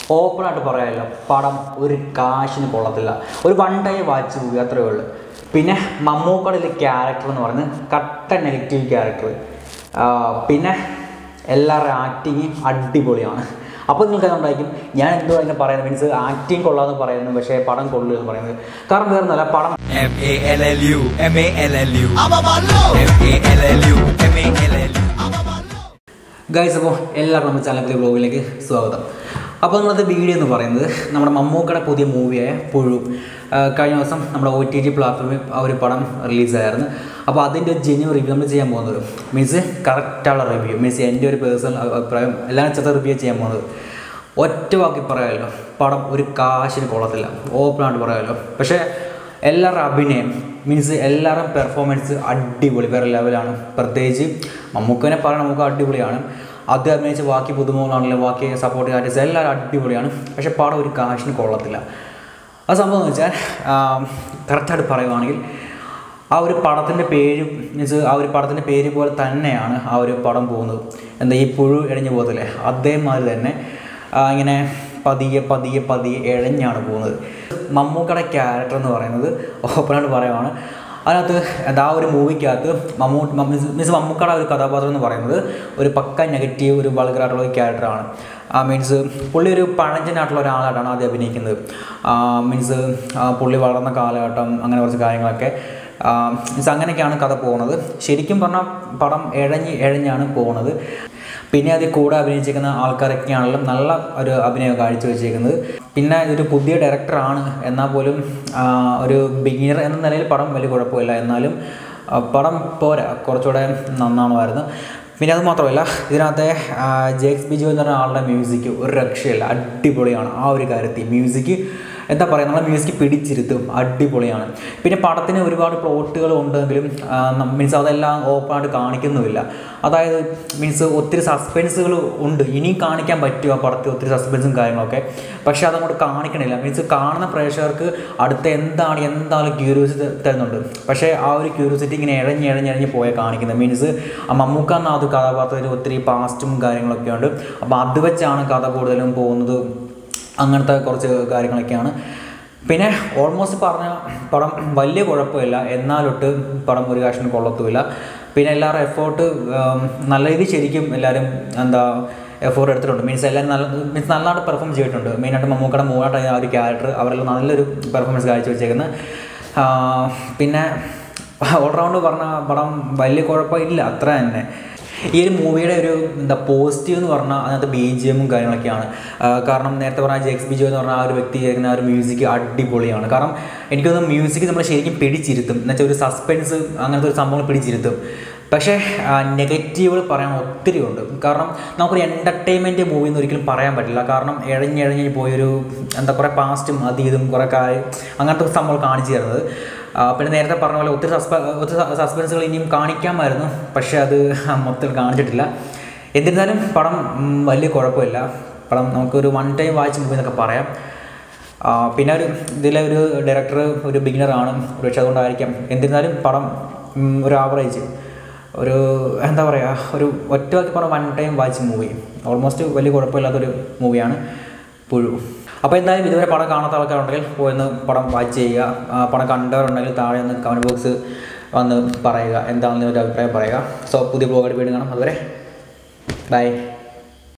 ഓപ്പണായിട്ട് പറയാമല്ലോ പടം ഒരു കാശിന് കൊള്ളത്തില്ല ഒരു വൺ ടൈം വാച്ച് മൂവി അത്രയേ ഉള്ളൂ പിന്നെ മമ്മൂക്കടയിലെ ക്യാരക്ടർ എന്ന് പറയുന്നത് കട്ട നെഗറ്റീവ് ക്യാരക്ടർ പിന്നെ എല്ലാവരുടെ ആക്ടിങ് അടിപൊളിയാണ് അപ്പോൾ നിങ്ങൾക്ക് അതുണ്ടായിരിക്കും ഞാൻ എന്തോ അതിനെ പറയുന്നത് മീൻസ് ആക്ടിങ് കൊള്ളാന്ന് പറയുന്നത് പക്ഷേ പടം കൊള്ളില്ല എന്ന് പറയുന്നത് കാരണം വേറെ ഒന്നുമല്ല പടം M A L L U M A L L U M A L L U M A L L U guys അപ്പോൾ എല്ലാവർക്കും നമ്മുടെ ചാനൽ പുതിയ ബ്ലോഗിലേക്ക് സ്വാഗതം അപ്പോൾ നമ്മളത് വീഡിയോ എന്ന് പറയുന്നത് നമ്മുടെ മമ്മൂക്കയുടെ പുതിയ മൂവിയായ പുഴു ആ, കഴിഞ്ഞ ദിവസം നമ്മുടെ ഒ ടി ടി പ്ലാറ്റ്ഫോമിൽ ആ ഒരു പടം റിലീസായിരുന്നു അപ്പോൾ അതിൻ്റെ ഒരു ജെന്യു റിവ്യൂ നമ്മൾ ചെയ്യാൻ പോകുന്നത് മീൻസ് കറക്റ്റുള്ള റിവ്യൂ മീൻസ് എൻ്റെ ഒരു പേഴ്സണൽ അഭിപ്രായം എല്ലാം ചെറുത്ത റിവ്യൂ ചെയ്യാൻ പോകുന്നത് ഒറ്റ വാക്കി പറയാമല്ലോ പടം ഒരു കാശിന് കൊള്ളത്തില്ല ഓപ്പണായിട്ട് പറയാമല്ലോ പക്ഷേ എല്ലാവരുടെ അഭിനയം മീൻസ് എല്ലാവരും പെർഫോമൻസ് അടിപൊളി വേറെ ലെവലാണ് പ്രത്യേകിച്ച് മമ്മൂക്കനെ പറയാൻ നമുക്ക് അടിപൊളിയാണ് അത് അഭിനയിച്ച് ബാക്കി പുതുമുകളാണെങ്കിലും ബാക്കി സപ്പോർട്ട് ആർട്ടിസ്റ്റ് എല്ലാവരും അടിപൊളിയാണ് പക്ഷേ പടം ഒരു കാശിന് കൊള്ളത്തില്ല ആ സംഭവം എന്ന് വെച്ചാൽ കറക്റ്റായിട്ട് പറയുവാണെങ്കിൽ ആ ഒരു പടത്തിൻ്റെ പേര് മീൻസ് ആ ഒരു പടത്തിൻ്റെ പേര് പോലെ തന്നെയാണ് ആ ഒരു പടം പോകുന്നത് എന്താ ഈ പുഴു ഇഴഞ്ഞു പോകത്തില്ലേ അതേമാതിരി തന്നെ ആ, ഇങ്ങനെ പതിയെ പതിയെ പതിയെ ഇഴഞ്ഞാണ് പോകുന്നത് മമ്മൂക്കയുടെ ക്യാരക്ടർ എന്ന് പറയുന്നത് ഓപ്പണായിട്ട് പറയുവാണ് അതിനകത്ത് എന്താ ആ ഒരു മൂവിക്കകത്ത് മമ്മൂ മീൻസ് മീൻസ് മമ്മൂക്കയുടെ ഒരു കഥാപാത്രം എന്ന് പറയുന്നത് ഒരു പക്ക നെഗറ്റീവ് ഒരു വൾഗറായിട്ടുള്ള ഒരു ക്യാരക്ടറാണ് ആ മീൻസ് പുള്ളി ഒരു പഴഞ്ചനായിട്ടുള്ള ഒരാളായിട്ടാണ് ആദ്യം അഭിനയിക്കുന്നത് മീൻസ് പുള്ളി വളർന്ന കാലഘട്ടം അങ്ങനെ കുറച്ച് കാര്യങ്ങളൊക്കെ മീൻസ് അങ്ങനെയൊക്കെയാണ് കഥ പോകുന്നത് ശരിക്കും പറഞ്ഞാൽ പടം ഇഴഞ്ഞ് ഇഴഞ്ഞാണ് പോകുന്നത് പിന്നെ അതിൽ കൂടെ അഭിനയിച്ചിരിക്കുന്ന ആൾക്കാരൊക്കെയാണെങ്കിലും നല്ല ഒരു അഭിനയം കാഴ്ചവെച്ചേക്കുന്നത് പിന്നെ ഇതൊരു പുതിയ ഡയറക്ടറാണ് എന്നാൽ പോലും ആ, ഒരു ബിഗിനർ എന്ന നിലയിൽ പടം വലിയ കുഴപ്പമില്ല എന്നാലും ആ, പടം പോരാ കുറച്ചുകൂടെ നന്നാണമായിരുന്നു പിന്നെ അത് മാത്രമല്ല ഇതിനകത്തെ ആ, ജെക്സ് ബിജു എന്ന് പറഞ്ഞ ആളുടെ മ്യൂസിക് ഒരു രക്ഷയില്ല അടിപൊളിയാണ് ആ ഒരു കാര്യത്തിൽ മ്യൂസിക് എന്താ പറയുക നമ്മളെ മ്യൂസിക് പിടിച്ചിരുത്തും അടിപൊളിയാണ് പിന്നെ പടത്തിന് ഒരുപാട് പ്ലോട്ടുകൾ ഉണ്ടെങ്കിലും മീൻസ് അതെല്ലാം ഓപ്പണായിട്ട് കാണിക്കുന്നുമില്ല അതായത് മീൻസ് ഒത്തിരി സസ്പെൻസുകൾ ഉണ്ട് ഇനിയും കാണിക്കാൻ പറ്റും ആ പടത്തിൽ ഒത്തിരി സസ്പെൻസും കാര്യങ്ങളൊക്കെ പക്ഷേ അതങ്ങോട്ട് കാണിക്കണില്ല മീൻസ് കാണുന്ന പ്രേക്ഷകർക്ക് അടുത്ത എന്താണ് എന്താണ് ക്യൂരിയോസിറ്റി തരുന്നുണ്ട് പക്ഷേ ആ ഒരു ക്യൂരിയോസിറ്റി ഇങ്ങനെ ഇഴഞ്ഞ് ഇഴഞ്ഞ് ഇഴഞ്ഞ് പോയാൽ കാണിക്കുന്നത് മീൻസ് ആ മമ്മൂക്ക എന്ന അത് കഥാപാത്രത്തിൽ ഒത്തിരി പാസ്റ്റും കാര്യങ്ങളൊക്കെ ഉണ്ട് അപ്പോൾ അത് വെച്ചാണ് കഥ കൂടുതലും പോകുന്നത് അങ്ങനത്തെ കുറച്ച് കാര്യങ്ങളൊക്കെയാണ് പിന്നെ ഓൾമോസ്റ്റ് പറഞ്ഞ പടം വലിയ കുഴപ്പമില്ല എന്നാലൊട്ട് പടം ഒരു കാശിന് കൊള്ളത്തുമില്ല പിന്നെ എല്ലാവരും എഫേർട്ട് നല്ല രീതിയിൽ ശരിക്കും എല്ലാവരും എന്താ എഫോർട്ട് എടുത്തിട്ടുണ്ട് മീൻസ് എല്ലാവരും നല്ല മീൻസ് നല്ലതായിട്ട് പെർഫോം ചെയ്തിട്ടുണ്ട് മെയിനായിട്ട് മമ്മൂക്കയുടെ മൂവായിട്ട് ആ ഒരു ക്യാരക്ടർ അവരെല്ലാം നല്ലൊരു പെർഫോമൻസ് കാഴ്ചവെച്ചേക്കുന്നത് ആ, പിന്നെ ഓൾറൗണ്ട് പറഞ്ഞ പടം വലിയ കുഴപ്പമില്ല അത്ര തന്നെ ഈ ഒരു മൂവിയുടെ ഒരു എന്താ പോസിറ്റീവ് എന്ന് പറഞ്ഞാൽ അതിനകത്ത് ബി ജി എമ്മും കാര്യങ്ങളൊക്കെയാണ് ആ, കാരണം നേരത്തെ പറഞ്ഞ ജെക്സ് ബിജു എന്ന് പറഞ്ഞ ആ ഒരു വ്യക്തി ചെയ്യുന്ന ആ ഒരു മ്യൂസിക് അടിപൊളിയാണ് കാരണം എനിക്ക് തോന്നുന്നു മ്യൂസിക് നമ്മൾ ശരിക്കും പിടിച്ചിരുത്തും എന്നുവെച്ചാൽ ഒരു സസ്പെൻസ് അങ്ങനത്തെ ഒരു സംഭവം പിടിച്ചിരുത്തും പക്ഷേ നെഗറ്റീവുകൾ പറയാൻ ഒത്തിരി ഉണ്ട് കാരണം നമുക്കൊരു എൻ്റർടൈൻമെൻറ്റ് മൂവി എന്ന് ഒരിക്കലും പറയാൻ പറ്റില്ല കാരണം ഇഴഞ്ഞിഴഞ്ഞ് പോയൊരു എന്താ കുറേ പാസ്റ്റും അത് ഇതും കുറേ കാര്യം അങ്ങനത്തെ സംഭവം കാണിച്ചു തരുന്നത് ആ, പിന്നെ നേരത്തെ പറഞ്ഞ പോലെ ഒത്തിരി സസ്പെ ഒത്തിരി സസ്പെൻസുകൾ ഇനിയും കാണിക്കാമായിരുന്നു പക്ഷേ അത് മൊത്തത്തിൽ കാണിച്ചിട്ടില്ല എന്നിരുന്നാലും പടം ഉം, വലിയ കുഴപ്പമില്ല പടം നമുക്കൊരു വൺ ടൈം വായിച്ച് മൂവി എന്നൊക്കെ പറയാം ആ, പിന്നെ ഒരു ഇതിലെ ഒരു ഡയറക്ടർ ഒരു ബിഗിനറാണ് പക്ഷേ അതുകൊണ്ടായിരിക്കാം എന്നിരുന്നാലും പടം ഉം, ഒരു ആവറേജ് ഒരു എന്താ പറയുക ഒരു ഒറ്റ വാക്കി പറഞ്ഞ one time watch movie almost വലിയ കുഴപ്പമില്ലാത്തൊരു മൂവിയാണ് പുഴു അപ്പോൾ എന്തായാലും ഇതുവരെ പടം കാണാത്ത ആൾക്കാരുണ്ടെങ്കിൽ പോയി ഒന്ന് പടം വാച്ച് ചെയ്യുക ആ, പടം കണ്ടവരുണ്ടെങ്കിൽ താഴെ ഒന്ന് കമൻറ്റ് ബോക്സ് വന്ന് പറയുക എന്താണെന്ന് ഒരു അഭിപ്രായം പറയുക സോ പുതിയ ബ്ലോഗായിട്ട് വീണ്ടും കാണാം അതുവരെ ബൈ